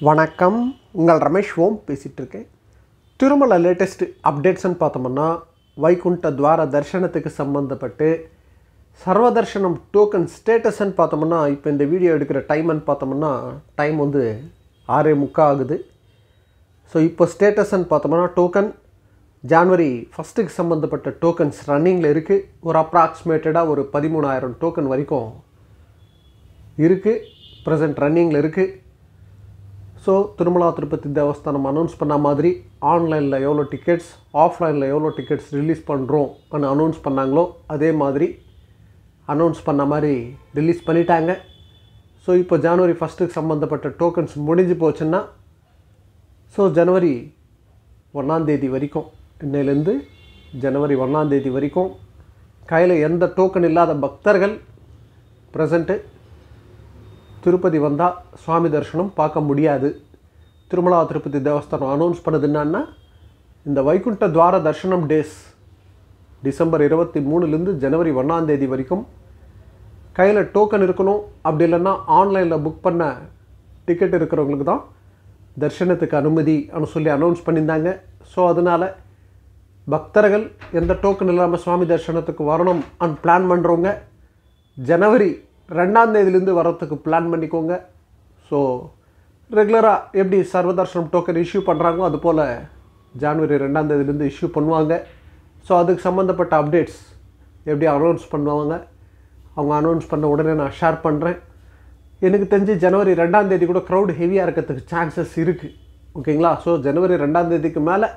வணக்கம் உங்கள் ரமேஷ் ஓம் பேசிகிட்டு இருக்கேன் திருமலை லேட்டஸ்ட் அப்டேட்ஸ்னு பார்த்தோம்னா வைகுண்ட துவார தரிசனத்துக்கு சம்மந்தப்பட்டு சர்வதர்ஷனம் டோக்கன் ஸ்டேட்டஸ்ன்னு பார்த்தோம்னா இப்போ இந்த வீடியோ எடுக்கிற டைம்னு பார்த்தோம்னா டைம் வந்து ஆறே முக்கா ஆகுது ஸோ இப்போ ஸ்டேட்டஸ்ன்னு பார்த்தோம்னா டோக்கன் ஜான்வரி ஃபஸ்ட்டுக்கு சம்மந்தப்பட்ட டோக்கன்ஸ் ரன்னிங்கில் இருக்குது ஒரு அப்ராக்சிமேட்டடாக ஒரு பதிமூணாயிரம் டோக்கன் வரைக்கும் இருக்குது ப்ரெசன்ட் ரன்னிங்கில் இருக்குது ஸோ திருமலா திருப்பதி தேவஸ்தானம் அனௌன்ஸ் பண்ண மாதிரி ஆன்லைனில் எவ்வளோ டிக்கெட்ஸ் ஆஃப்லைனில் எவ்வளோ டிக்கெட்ஸ் ரிலீஸ் பண்ணுறோம் அனௌன்ஸ் பண்ணாங்களோ அதே மாதிரி அனௌன்ஸ் பண்ண மாதிரி ரிலீஸ் பண்ணிட்டாங்க ஸோ இப்போ ஜனவரி ஃபஸ்ட்டுக்கு சம்மந்தப்பட்ட டோக்கன்ஸ் முடிஞ்சு போச்சுன்னா ஸோ ஜனவரி ஒன்றாந்தேதி வரைக்கும் இன்னையிலேருந்து ஜனவரி ஒன்றாந்தேதி வரைக்கும் கையில் எந்த டோக்கன் இல்லாத பக்தர்கள் ப்ரெசண்ட்டு திருப்பதி வந்தால் சுவாமி தரிசனம் பார்க்க முடியாது திருமலா திருப்பதி தேவஸ்தானம் அனௌன்ஸ் பண்ணது என்னன்னா இந்த வைகுண்ட துவார தரிசனம் டேஸ் டிசம்பர் இருபத்தி மூணுலேருந்து ஜனவரி ஒன்றாந்தேதி வரைக்கும் கையில் டோக்கன் இருக்கணும் அப்படி இல்லைன்னா ஆன்லைனில் புக் பண்ண டிக்கெட் இருக்கிறவங்களுக்கு தான் தரிசனத்துக்கு அனுமதி அப்படின்னு சொல்லி அனௌன்ஸ் பண்ணியிருந்தாங்க ஸோ அதனால் பக்தர்கள் எந்த டோக்கன் இல்லாமல் சுவாமி தரிசனத்துக்கு வரணும் அண்ட் பிளான் பண்ணுறவங்க ஜனவரி ரெண்டாம் தேதியிலேருந்து வரத்துக்கு பிளான் பண்ணிக்கோங்க ஸோ ரெகுலராக எப்படி சர்வதர்ஷனம் டோக்கன் இஷ்யூ பண்ணுறாங்களோ அது போல் ஜான்வரி ரெண்டாம் தேதியிலேருந்து இஷ்யூ பண்ணுவாங்க ஸோ அதுக்கு சம்மந்தப்பட்ட அப்டேட்ஸ் எப்படி அனௌன்ஸ் பண்ணுவாங்க அவங்க அனௌன்ஸ் பண்ண உடனே நான் ஷேர் பண்ணுறேன் எனக்கு தெரிஞ்சு ஜனவரி ரெண்டாம் தேதி கூட க்ரௌட் ஹெவியாக இருக்கிறதுக்கு சான்சஸ் இருக்குது ஓகேங்களா ஸோ ஜனவரி ரெண்டாம் தேதிக்கு மேலே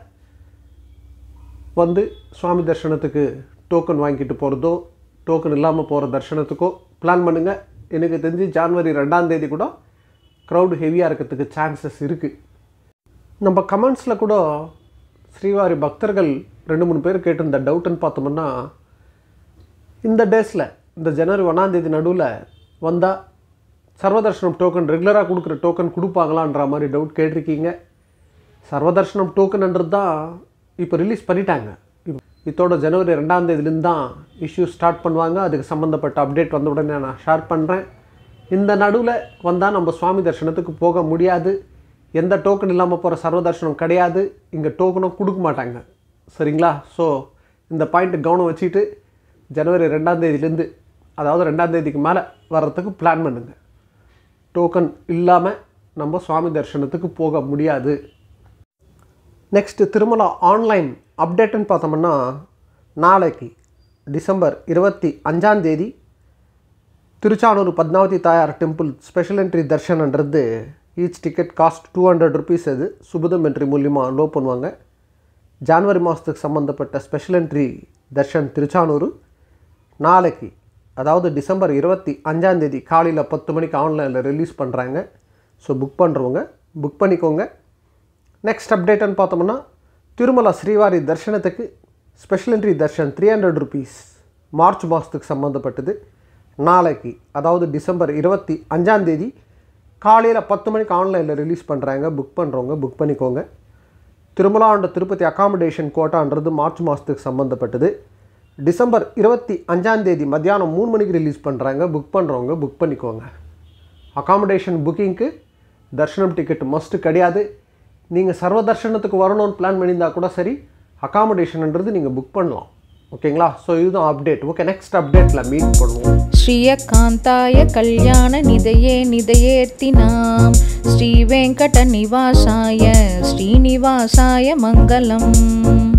வந்து சுவாமி தரிசனத்துக்கு டோக்கன் வாங்கிட்டு போகிறதோ டோக்கன் இல்லாமல் போகிற தரிசனத்துக்கோ பிளான் பண்ணுங்கள் எனக்கு தெரிஞ்சு ஜான்வரி ரெண்டாம் தேதி கூட க்ரௌடு ஹெவியாக இருக்கிறதுக்கு சான்சஸ் இருக்குது நம்ம கமெண்ட்ஸில் கூட ஸ்ரீவாரி பக்தர்கள் ரெண்டு மூணு பேர் கேட்டிருந்த டவுட்டுன்னு பார்த்தோம்னா இந்த டேஸில் இந்த ஜனவரி ஒன்றாந்தேதி நடுவில் வந்தால் சர்வதர்ஷனம் டோக்கன் ரெகுலராக கொடுக்குற டோக்கன் கொடுப்பாங்களான்ற மாதிரி டவுட் கேட்டிருக்கீங்க சர்வதர்ஷனம் டோக்கன்ன்றது தான் இப்போ ரிலீஸ் பண்ணிட்டாங்க இப்ப- இதோட ஜனவரி ரெண்டாம் தேதியிலேருந்து தான் இஷ்யூ ஸ்டார்ட் பண்ணுவாங்க அதுக்கு சம்மந்தப்பட்ட அப்டேட் வந்த உடனே நான் ஷேர் பண்ணுறேன் இந்த நடுவில் வந்தால் நம்ம சுவாமி தரிசனத்துக்கு போக முடியாது எந்த டோக்கன் இல்லாமல் போகிற சர்வதர்ஷனம் கிடையாது இங்கே டோக்கனும் கொடுக்க மாட்டாங்க சரிங்களா ஸோ இந்த பாயிண்ட்டு கவனம் வச்சுட்டு ஜனவரி ரெண்டாம் தேதியிலேருந்து அதாவது ரெண்டாம் தேதிக்கு மேலே வர்றதுக்கு பிளான் பண்ணுங்கள் டோக்கன் இல்லாமல் நம்ம சுவாமி தரிசனத்துக்கு போக முடியாது நெக்ஸ்ட்டு திருமலா ஆன்லைன் அப்டேட்டுன்னு பார்த்தோம்னா நாளைக்கு டிசம்பர் இருபத்தி அஞ்சாம் தேதி Tiruchanur Padmavathi Thayar temple special entry தர்ஷனன்றது each ticket cost two hundred rupees அது சுபதம் என்ட்ரி மூலியமாக லோ பண்ணுவாங்க ஜான்வரி மாதத்துக்கு சம்மந்தப்பட்ட ஸ்பெஷல் என்ட்ரி தர்ஷன் திருச்சானூர் நாளைக்கு அதாவது டிசம்பர் இருபத்தி அஞ்சாம் தேதி காலையில் பத்து மணிக்கு ஆன்லைனில் ரிலீஸ் பண்ணுறாங்க ஸோ புக் பண்ணுறவங்க புக் பண்ணிக்கோங்க நெக்ஸ்ட் அப்டேட்டுன்னு பார்த்தோம்னா திருமலா ஸ்ரீவாரி தர்ஷனத்துக்கு special entry darshan three hundred rupees March மாதத்துக்கு சம்மந்தப்பட்டது நாளைக்கு அதாவது டிசம்பர் இருபத்தி அஞ்சாம் தேதி காலையில் பத்து மணிக்கு ஆன்லைனில் ரிலீஸ் பண்ணுறாங்க புக் பண்ணுறவங்க புக் பண்ணிக்கோங்க திருமலா அண்ட் திருப்பதி அகாமடேஷன் கோட்டான்றது மார்ச் மாதத்துக்கு சம்மந்தப்பட்டது டிசம்பர் இருபத்தி அஞ்சாம் தேதி மத்தியானம் மூணு மணிக்கு ரிலீஸ் பண்ணுறாங்க புக் பண்ணுறவங்க புக் பண்ணிக்கோங்க அகாமடேஷன் புக்கிங்க்கு தர்ஷனம் டிக்கெட் மஸ்ட்டு கிடையாது நீங்கள் சர்வ தர்ஷனத்துக்கு வரணும்னு பிளான் பண்ணியிருந்தா கூட சரி அகாமடேஷன்ன்றது நீங்கள் புக் பண்ணலாம் ஓகேங்களா ஸோ இதுதான் அப்டேட் ஓகே நெக்ஸ்ட் அப்டேட்டில் மீட் பண்ணுவோம் श्रियकान्ताय कल्याणनिधये निधयेऽर्तिनां श्रीवेङ्कटनिवासाय श्रीनिवासाय मङ्गलम्